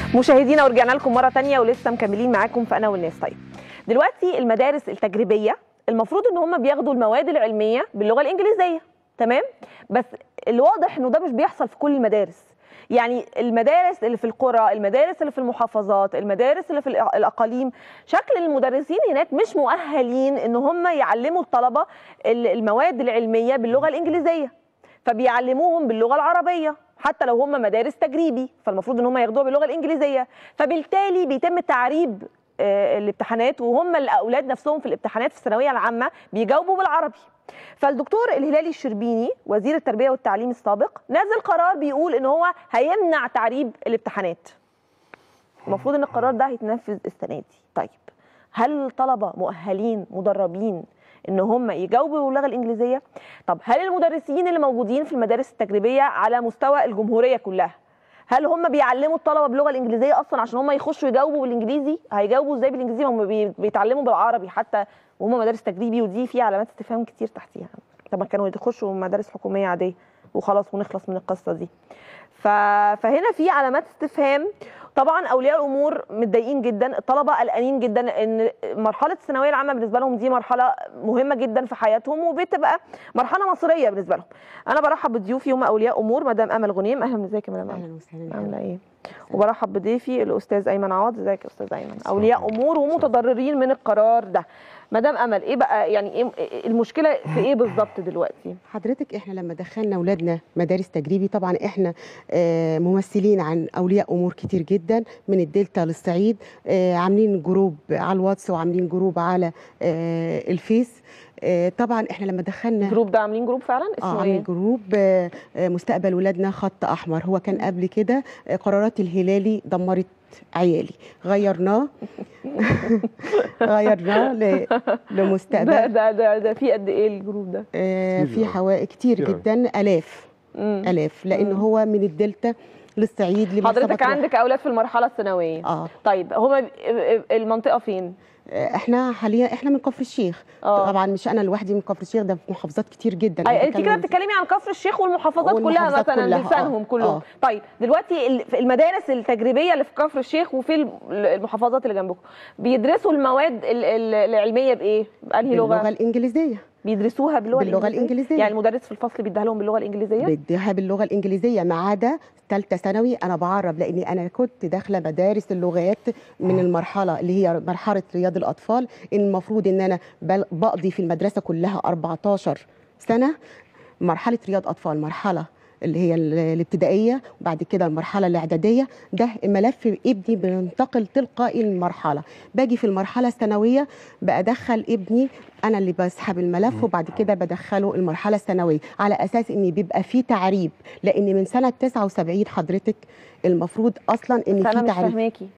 مشاهدينا ورجعنا لكم مره تانية ولسه مكملين معاكم في انا والناس طيب دلوقتي المدارس التجريبيه المفروض ان هم بياخدوا المواد العلميه باللغه الانجليزيه تمام بس الواضح انه ده مش بيحصل في كل المدارس يعني المدارس اللي في القرى المدارس اللي في المحافظات المدارس اللي في الأ- الاقاليم شكل المدرسين هناك مش مؤهلين ان هم يعلموا الطلبه ال- المواد العلميه باللغه الانجليزيه فبيعلموهم باللغه العربيه حتى لو هم مدارس تجريبي فالمفروض ان هم ياخدوها باللغه الانجليزيه فبالتالي بيتم تعريب آه، الامتحانات وهم الاولاد نفسهم في الامتحانات في الثانويه العامه بيجاوبوا بالعربي فالدكتور الهلالي الشربيني وزير التربيه والتعليم السابق نزل قرار بيقول ان هو هيمنع تعريب الامتحانات المفروض ان القرار ده هيتنفذ السنه دي طيب هل الطلبه مؤهلين مدربين ان هم يجاوبوا باللغه الانجليزيه طب هل المدرسين اللي موجودين في المدارس التجريبيه على مستوى الجمهوريه كلها هل هم بيعلموا الطلبه باللغه الانجليزيه اصلا عشان هم يخشوا يجاوبوا بالانجليزي هيجاوبوا ازاي بالانجليزي هم بي- بيتعلموا بالعربي حتى وهم مدارس تجريبي ودي في علامات استفهام كتير تحتيها طب ما كانوا يخشوا مدارس حكوميه عاديه وخلاص ونخلص من القصه دي ف... فهنا في علامات استفهام طبعا اولياء الامور متضايقين جدا الطلبه قلقانين جدا ان مرحله الثانويه العامه بالنسبه لهم دي مرحله مهمه جدا في حياتهم وبتبقى مرحله مصيريه بالنسبه لهم انا برحب بضيوفي هم اولياء امور مدام امل غنيم اهلا ازيك يا مدام امل اهلا وسهلا عامله ايه وبرحب بضيفي الاستاذ ايمن عوض ازيك يا استاذ ايمن اولياء امور ومتضررين من القرار ده مدام امل ايه بقى يعني ايه المشكله في ايه بالظبط دلوقتي حضرتك احنا لما دخلنا اولادنا مدارس تجريبي طبعا احنا آه، ممثلين عن اولياء امور كتير جدا من الدلتا للصعيد آه، عاملين جروب على الواتس وعاملين جروب على آه، الفيس آه، طبعا احنا لما دخلنا الجروب ده عاملين جروب فعلا اه اسمه عاملين ايه جروب آه، آه، مستقبل ولادنا خط احمر هو كان قبل كده آه، قرارات الهلالي دمرت عيالي غيرناه غيرناه ل- ده لمستقبل ده ده, ده في قد ايه الجروب ده آه، كتير في أوي. حوائج كتير كتير أوي. جدا الاف مم. الاف لان مم. هو من الدلتا للصعيد لمرسى حضرتك مطروح. عندك اولاد في المرحله الثانويه اه طيب هما المنطقه فين آه، احنا حاليا احنا من كفر الشيخ اه طبعا مش انا لوحدي من كفر الشيخ ده في محافظات كتير جدا أي- أنا انت كده بتكلم- بتتكلمي عن كفر الشيخ والمحافظات كلها والمحافظات مثلا كلها، بلسانهم آه، كلهم آه. طيب دلوقتي ال- في المدارس التجريبيه اللي في كفر الشيخ وفي ال- المحافظات اللي جنبكم بيدرسوا المواد ال- ال- العلميه بايه بانهي باللغه لغه الانجليزيه بيدرسوها باللغه, باللغة الإنجليزية. يعني المدرس في الفصل بيديها لهم باللغه الانجليزيه بديها باللغه الانجليزيه ما عدا ثالثه ثانوي انا بعرب لاني انا كنت داخله مدارس اللغات من المرحله اللي هي مرحله رياض الاطفال المفروض ان انا بل- بقضي في المدرسه كلها 14 سنه مرحله رياض اطفال مرحله اللي هي ال- الابتدائيه وبعد كده المرحله الاعداديه ده ملف ابني بينتقل تلقائي المرحله باجي في المرحله الثانويه بدخل ابني انا اللي بسحب الملف وبعد كده بدخله المرحله الثانويه على اساس ان بيبقى في تعريب لان من سنه 79 حضرتك المفروض اصلا ان بس انا في مش تعريب فاهماكي